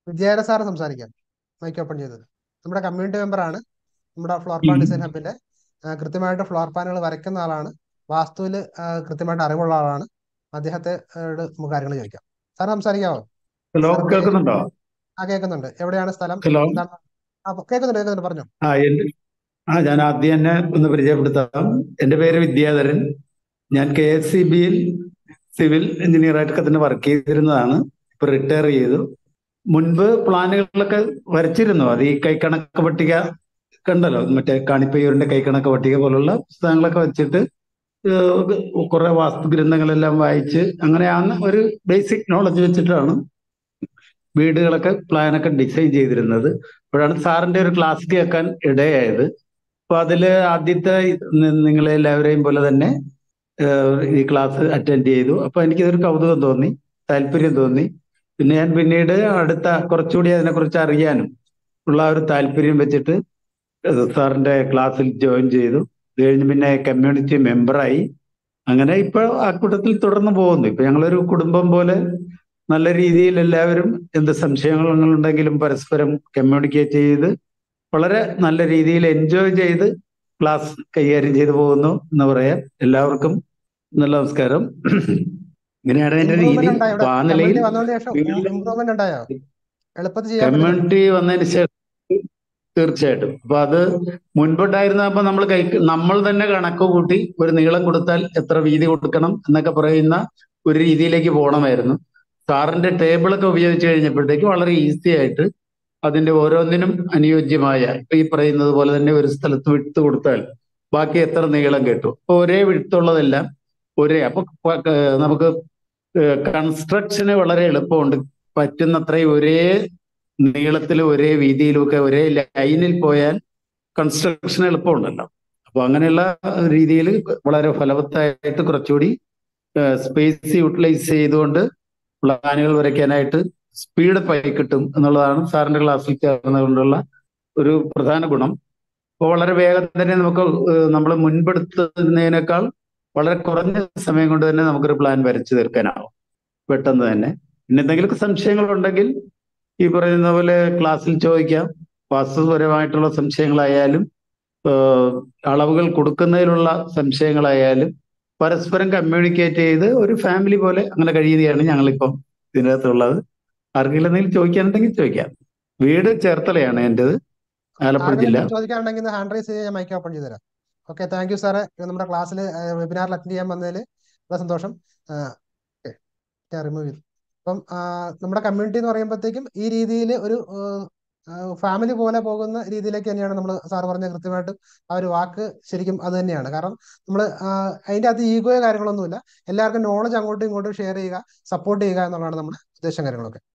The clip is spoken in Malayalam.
വിജയര സാറ് സംസാരിക്കാം മൈക്ക് ഓപ്പൺ ചെയ്തത് നമ്മുടെ കമ്മ്യൂണിറ്റി മെമ്പറാണ് നമ്മുടെ ഫ്ലോർ പ്ലാൻ ഡിസൈൻ ഹബിന്റെ ആ, കൃത്യമായിട്ട് ഫ്ലോർ പ്ലാനുകൾ വരയ്ക്കുന്ന ആളാണ് വാസ്തുവിൽ കൃത്യമായിട്ട് അറിവുള്ള ആളാണ് അദ്ദേഹത്തെ ഓട് നമുക്ക് കാര്യങ്ങൾ ചോദിക്കാം സാർ സംസാരിക്കാമോ ഹലോ സാർ കേൾക്കുന്നുണ്ടോ ആ കേൾക്കുന്നുണ്ട് എവിടെയാണ് സ്ഥലം ഹലോ എന്താണ് ആ കേൾക്കുന്നുണ്ട് കേൾക്കുന്നുണ്ട് പറഞ്ഞോ ആ എന്റെ ആ ഞാൻ ആദ്യം തന്നെ ഒന്ന് പരിചയപ്പെടുത്താം എന്റെ പേര് വിദ്യാധരൻ ഞാൻ കെ എസ് സി ബിയിൽ സിവിൽ എഞ്ചിനീയറായിട്ടൊക്കെ തന്നെ വർക്ക് ചെയ്തിരുന്നതാണ് ഇപ്പൊ റിട്ടയർ ചെയ്തു മുൻപ് പ്ലാനുകളൊക്കെ വരച്ചിരുന്നു അത് ഈ കൈക്കണക്ക് പട്ടിക കണ്ടല്ലോ മറ്റേ കാണിപ്പയ്യൂരിന്റെ കൈക്കണക്ക് പട്ടിക പോലുള്ള പുസ്തകങ്ങളൊക്കെ വെച്ചിട്ട് ഏഹ് കുറെ വാസ്തു ഗ്രന്ഥങ്ങളെല്ലാം വായിച്ച് അങ്ങനെയാണ് ഒരു ബേസിക് നോളജ് വെച്ചിട്ടാണ് വീടുകളൊക്കെ പ്ലാനൊക്കെ ഡിസൈൻ ചെയ്തിരുന്നത് അപ്പോഴാണ് സാറിന്റെ ഒരു ക്ലാസ് കേൾക്കാൻ ഇടയായത് അപ്പൊ അതില് ആദ്യത്തെ നി- നിങ്ങളെ എല്ലാവരെയും പോലെ തന്നെ ഏഹ് ഈ ക്ലാസ് അറ്റൻഡ് ചെയ്തു അപ്പൊ എനിക്കിതൊരു കൗതുകം തോന്നി താല്പര്യം തോന്നി പിന്നെ ഞാൻ പിന്നീട് അടുത്ത കുറച്ചുകൂടി അതിനെക്കുറിച്ച് അറിയാനും ഉള്ള ഒരു താല്പര്യം വെച്ചിട്ട് ഏഹ് സാറിന്റെ ക്ലാസ്സിൽ ജോയിൻ ചെയ്തു ഇത് കഴിഞ്ഞ് പിന്നെ കമ്മ്യൂണിറ്റി മെമ്പറായി അങ്ങനെ ഇപ്പൊ ആ കൂട്ടത്തിൽ തുടർന്ന് പോകുന്നു ഇപ്പൊ ഞങ്ങളൊരു കുടുംബം പോലെ നല്ല രീതിയിൽ എല്ലാവരും എന്ത് സംശയങ്ങളുണ്ടെങ്കിലും പരസ്പരം കമ്മ്യൂണിക്കേറ്റ് ചെയ്ത് വളരെ നല്ല രീതിയിൽ എൻജോയ് ചെയ്ത് ക്ലാസ് കൈകാര്യം ചെയ്തു പോകുന്നു എന്ന് പറയാം എല്ലാവർക്കും നല്ല നമസ്കാരം ഇങ്ങനെയാണ് എന്റെ രീതി ഇമ്പ്രൂവ്മെന്റ് ഉണ്ടായോ അപ്പൊ ഇവിടെ ആ കമ്മ്യൂണിറ്റി നിലയിൽ വന്നതിന് ശേഷം വീണ്ടും ഇമ്പ്രൂവ്മെന്റ് ഉണ്ടായോ എളുപ്പത്തിൽ ചെയ്യാൻ പറ്റുന്നുണ്ടോ കമ്മ്യൂണിറ്റി വന്നതിന് ശേഷം തീർച്ചയായിട്ടും അപ്പൊ അത് മുൻപുണ്ടായിരുന്നപ്പോ നമ്മൾ കൈ നമ്മൾ തന്നെ കണക്ക് കൂട്ടി ഒരു നീളം കൊടുത്താൽ എത്ര വീതി കൊടുക്കണം എന്നൊക്കെ പറയുന്ന ഒരു രീതിയിലേക്ക് പോകണമായിരുന്നു സാറിന്റെ ടേബിളൊക്കെ ഉപയോഗിച്ച് കഴിഞ്ഞപ്പോഴത്തേക്ക് വളരെ ഈസി ആയിട്ട് അതിന്റെ ഓരോന്നിനും അനുയോജ്യമായ ഇപ്പൊ ഈ പറയുന്നത് പോലെ തന്നെ ഒരു സ്ഥലത്ത് വിട്ട് കൊടുത്താൽ ബാക്കി എത്ര നീളം കിട്ടും അപ്പൊ ഒരേ വിട്ടുള്ളതെല്ലാം ഒരേ അപ്പൊ പ- ഏഹ് നമുക്ക് കൺസ്ട്രക്ഷന് വളരെ എളുപ്പമുണ്ട് പറ്റുന്നത്രയും ഒരേ നീളത്തിലും ഒരേ വീതിയിലും ഒക്കെ ഒരേ ലൈനിൽ പോയാൽ കൺസ്ട്രക്ഷൻ എളുപ്പമുണ്ടല്ലോ അപ്പൊ അങ്ങനെയുള്ള രീതിയിൽ വളരെ ഫലവത്തായിട്ട് കുറച്ചുകൂടി സ്പേസ് യൂട്ടിലൈസ് ചെയ്തുകൊണ്ട് പ്ലാനുകൾ വരയ്ക്കാനായിട്ട് സ്പീഡ് ആയി കിട്ടും എന്നുള്ളതാണ് സാറിന്റെ ക്ലാസ്സിൽ ചേർന്നുകൊണ്ടുള്ള ഒരു പ്രധാന ഗുണം അപ്പോൾ വളരെ വേഗം തന്നെ നമുക്ക് നമ്മൾ മുൻപെടുത്തുന്നതിനേക്കാൾ വളരെ കുറഞ്ഞ സമയം കൊണ്ട് തന്നെ നമുക്കൊരു പ്ലാൻ വരച്ചു തീർക്കാനാവും പെട്ടെന്ന് തന്നെ പിന്നെ എന്തെങ്കിലുമൊക്കെ സംശയങ്ങളുണ്ടെങ്കിൽ ഈ പറയുന്ന പോലെ ക്ലാസ്സിൽ ചോദിക്കാം വാസ്തുപരമായിട്ടുള്ള സംശയങ്ങളായാലും ഏഹ് അളവുകൾ കൊടുക്കുന്നതിലുള്ള സംശയങ്ങളായാലും പരസ്പരം കമ്മ്യൂണിക്കേറ്റ് ചെയ്ത് ഒരു ഫാമിലി പോലെ അങ്ങനെ കഴിയുകയാണ് ഞങ്ങളിപ്പം ഇതിനകത്തുള്ളത് ആർക്കെങ്കിലും എന്തെങ്കിലും ചോദിക്കാനുണ്ടെങ്കിൽ ചോദിക്കാം വീട് ചേർത്തലയാണ് എൻ്റെത് ആലപ്പുഴ ജില്ല ആർക്കെങ്കിലും ചോദിക്കാനുണ്ടെങ്കിൽ ഹാൻഡ് റൈസ് ചെയ്യാൻ ഞാൻ മൈക്ക് ഓപ്പൺ ചെയ്ത് തരാം ഓക്കെ താങ്ക് യു സാറേ ഇത് നമ്മുടെ ക്ലാസ്സിൽ വെബിനാറിൽ അറ്റൻഡ് ചെയ്യാൻ വന്നതിൽ വളരെ സന്തോഷം ഞാൻ റിമൂവ് ചെയ്തു അപ്പം ആ, നമ്മുടെ കമ്മ്യൂണിറ്റി എന്ന് പറയുമ്പോഴത്തേക്കും ഈ രീതിയിൽ ഒരു ഫാമിലി പോലെ പോകുന്ന രീതിയിലേക്ക് തന്നെയാണ് നമ്മൾ സാർ പറഞ്ഞ കൃത്യമായിട്ട് ആ ഒരു വാക്ക് ശരിക്കും അത് തന്നെയാണ് കാരണം നമ്മൾ അതിൻ്റെ അകത്ത് ഈഗോയോ കാര്യങ്ങളൊന്നുമില്ല എല്ലാവർക്കും നോളജ് അങ്ങോട്ടും ഇങ്ങോട്ടും ഷെയർ ചെയ്യുക സപ്പോർട്ട് ചെയ്യുക എന്നുള്ളതാണ് നമ്മുടെ ഉദ്ദേശം കാര്യങ്ങളൊക്കെ